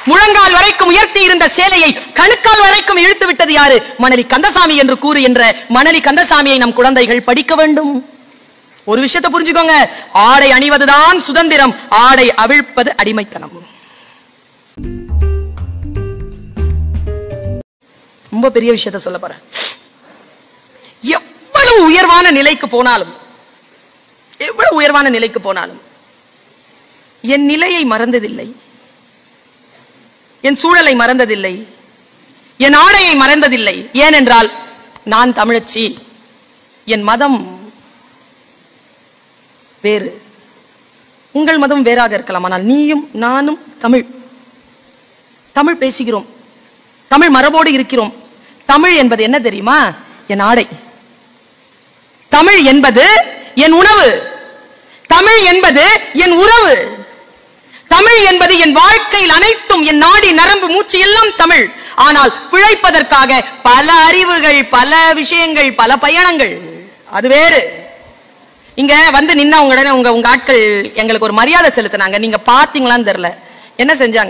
முழங்கால் வரைக்கும் உயர்த்தி இருந்த சேலையை கணுக்கால் வரைக்கும் இழுத்து விட்டது யாரு மணலி கந்தசாமி என்று கூறுகின்ற மணலி கந்தசாமியை நம் குழந்தைகள் படிக்க வேண்டும் ஒரு விஷயத்தை புரிஞ்சுக்கோங்க ஆடை அணிவதுதான் சுதந்திரம் ஆடை அவிழ்ப்பது அடிமைத்தனம் ரொம்ப பெரிய விஷயத்தை சொல்ல போறேன் எவ்வளவு உயர்வான நிலைக்கு போனாலும் எவ்வளவு உயர்வான நிலைக்கு போனாலும் என் நிலையை மறந்ததில்லை என் சூழலை மறந்ததில்லை என் ஆடையை மறந்ததில்லை ஏனென்றால் நான் தமிழச்சி என் மதம் வேறு உங்கள் மதம் வேறாக இருக்கலாம் ஆனால் நீயும் நானும் தமிழ் தமிழ் பேசுகிறோம் தமிழ் மரபோடு இருக்கிறோம் தமிழ் என்பது என்ன தெரியுமா என் ஆடை தமிழ் என்பது என் உணவு தமிழ் என்பது என் உறவு தமிழ் என்பது என் வாழ்க்கையில் அனைத்தும் என் நாடி நரம்பு மூச்சு எல்லாம் தமிழ் ஆனால் பிழைப்பதற்காக பல அறிவுகள் பல விஷயங்கள் பல பயணங்கள் அது வேறு இங்க வந்து நின்னா உங்க உங்க உங்க ஆட்கள் எங்களுக்கு ஒரு மரியாதை செலுத்தினாங்க நீங்க பாத்தீங்களான்னு தெரியல என்ன செஞ்சாங்க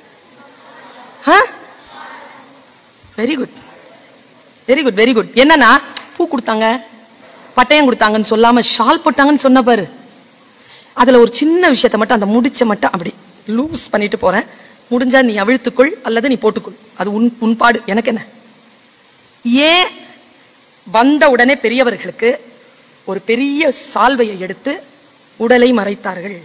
very good very good very good என்னன்னா பூ கொடுத்தாங்க பட்டயம் கொடுத்தாங்கன்னு சொல்லாம ஷால் போட்டாங்கன்னு சொன்ன பாரு அதுல ஒரு சின்ன விஷயத்தை மட்டும் அந்த முடிச்ச மட்டும் அப்படி லூஸ் பண்ணிட்டு போறேன் முடிஞ்சா நீ அவிழ்த்துக்கொள் அல்லது நீ போட்டுக்கொள் அது உன் உன்பாடு எனக்கு என்ன ஏன் வந்த உடனே பெரியவர்களுக்கு ஒரு பெரிய சால்வையை எடுத்து உடலை மறைத்தார்கள்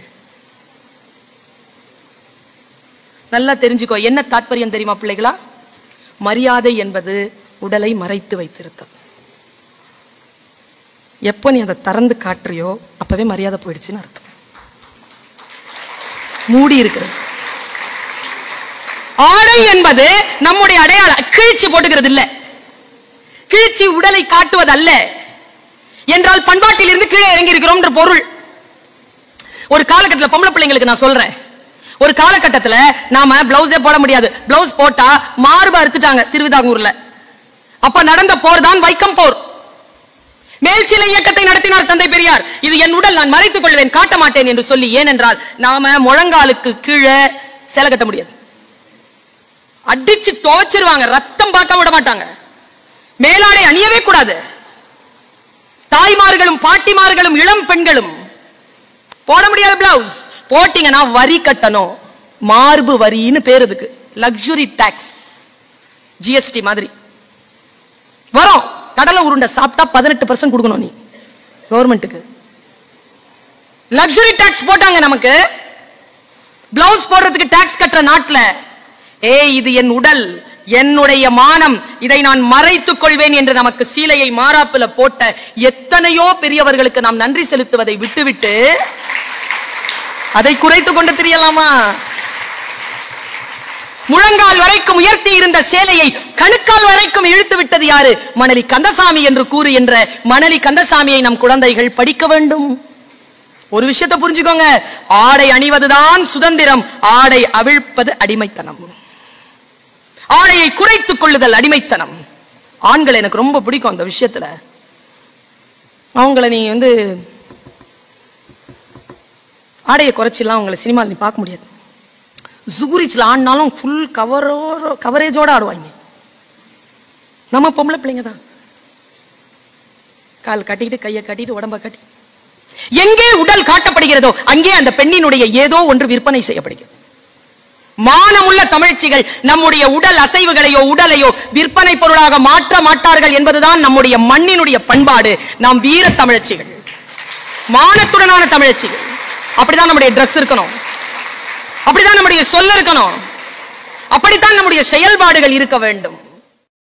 நல்லா தெரிஞ்சுக்கோ என்ன தாத்பரியம் தெரியுமா பிள்ளைகளா மரியாதை என்பது உடலை மறைத்து வைத்திருத்தல் எப்போ நீ அதை திறந்து காட்டுறியோ அப்பவே மரியாதை போயிடுச்சுன்னு அர்த்தம் மூடி இருக்கிறது ஆடை என்பது நம்முடைய அடையாளம் கிழிச்சு போட்டுக்கிறது இல்ல கிழிச்சி உடலை காட்டுவது அல்ல என்றால் பண்பாட்டில் இருந்து கீழே இறங்கி இருக்கிறோம் பொருள் ஒரு காலகட்டத்தில் பொம்பளை பிள்ளைங்களுக்கு நான் சொல்றேன் ஒரு காலகட்டத்துல நாம பிளவுஸே போட முடியாது பிளவுஸ் போட்டா மார்பு அறுத்துட்டாங்க திருவிதாங்கூர்ல அப்ப நடந்த போர் தான் வைக்கம் போர் மேல்சிலை இயக்கத்தை நடத்தினார் தந்தை பெரியார் இது என் உடல் நான் மறைத்துக் கொள்வேன் காட்ட மாட்டேன் என்று சொல்லி ஏனென்றால் நாம முழங்காலுக்கு கீழே சேலை கட்ட முடியாது அடிச்சு தோச்சிருவாங்க ரத்தம் பார்க்க விட மாட்டாங்க மேலாடை அணியவே கூடாது தாய்மார்களும் பாட்டிமார்களும் இளம் பெண்களும் போட முடியாத பிளவுஸ் போட்டீங்கன்னா வரி கட்டணும் மார்பு வரின்னு பேர் இதுக்கு லக்ஸுரி டாக்ஸ் ஜிஎஸ்டி மாதிரி வரும் கடலை உருண்டை சாப்பிட்டா பதினெட்டு பர்சன்ட் கொடுக்கணும் நீ கவர்மெண்ட்டுக்கு லக்ஸுரி டாக்ஸ் போட்டாங்க நமக்கு பிளவுஸ் போடுறதுக்கு டாக்ஸ் கட்டுற நாட்டுல ஏய் இது என் உடல் என்னுடைய மானம் இதை நான் மறைத்துக் கொள்வேன் என்று நமக்கு சீலையை மாறாப்புல போட்ட எத்தனையோ பெரியவர்களுக்கு நாம் நன்றி செலுத்துவதை விட்டுவிட்டு அதை குறைத்துக் கொண்டு தெரியலாமா முழங்கால் வரைக்கும் உயர்த்தி இருந்த சேலையை கணுக்கால் வரைக்கும் இழுத்து விட்டது யாரு மணலி கந்தசாமி என்று கூறுகின்ற மணலி கந்தசாமியை நம் குழந்தைகள் படிக்க வேண்டும் ஒரு விஷயத்தை புரிஞ்சுக்கோங்க ஆடை அணிவதுதான் சுதந்திரம் ஆடை அவிழ்ப்பது அடிமைத்தனம் ஆடையை குறைத்துக் கொள்ளுதல் அடிமைத்தனம் ஆண்கள் எனக்கு ரொம்ப பிடிக்கும் அந்த விஷயத்துல அவங்கள நீ வந்து ஆடையை குறைச்சிலாம் அவங்கள சினிமாவில் நீ பார்க்க முடியாது ஜூரிச்ல ஆடினாலும் ஃபுல் கவரோ கவரேஜோட ஆடுவாங்க நம்ம பொம்பளை பிள்ளைங்க தான் கால் கட்டிக்கிட்டு கையை கட்டிட்டு உடம்ப கட்டி எங்கே உடல் காட்டப்படுகிறதோ அங்கே அந்த பெண்ணினுடைய ஏதோ ஒன்று விற்பனை செய்யப்படுகிறது மானமுள்ள தமிழ்ச்சிகள் நம்முடைய உடல் அசைவுகளையோ உடலையோ விற்பனை பொருளாக மாற்ற மாட்டார்கள் என்பதுதான் நம்முடைய மண்ணினுடைய பண்பாடு நாம் வீர தமிழச்சிகள் மானத்துடனான தமிழச்சிகள் அப்படிதான் நம்முடைய Dress இருக்கணும் அப்படிதான் நம்முடைய சொல்ல இருக்கணும் அப்படித்தான் நம்முடைய செயல்பாடுகள் இருக்க வேண்டும்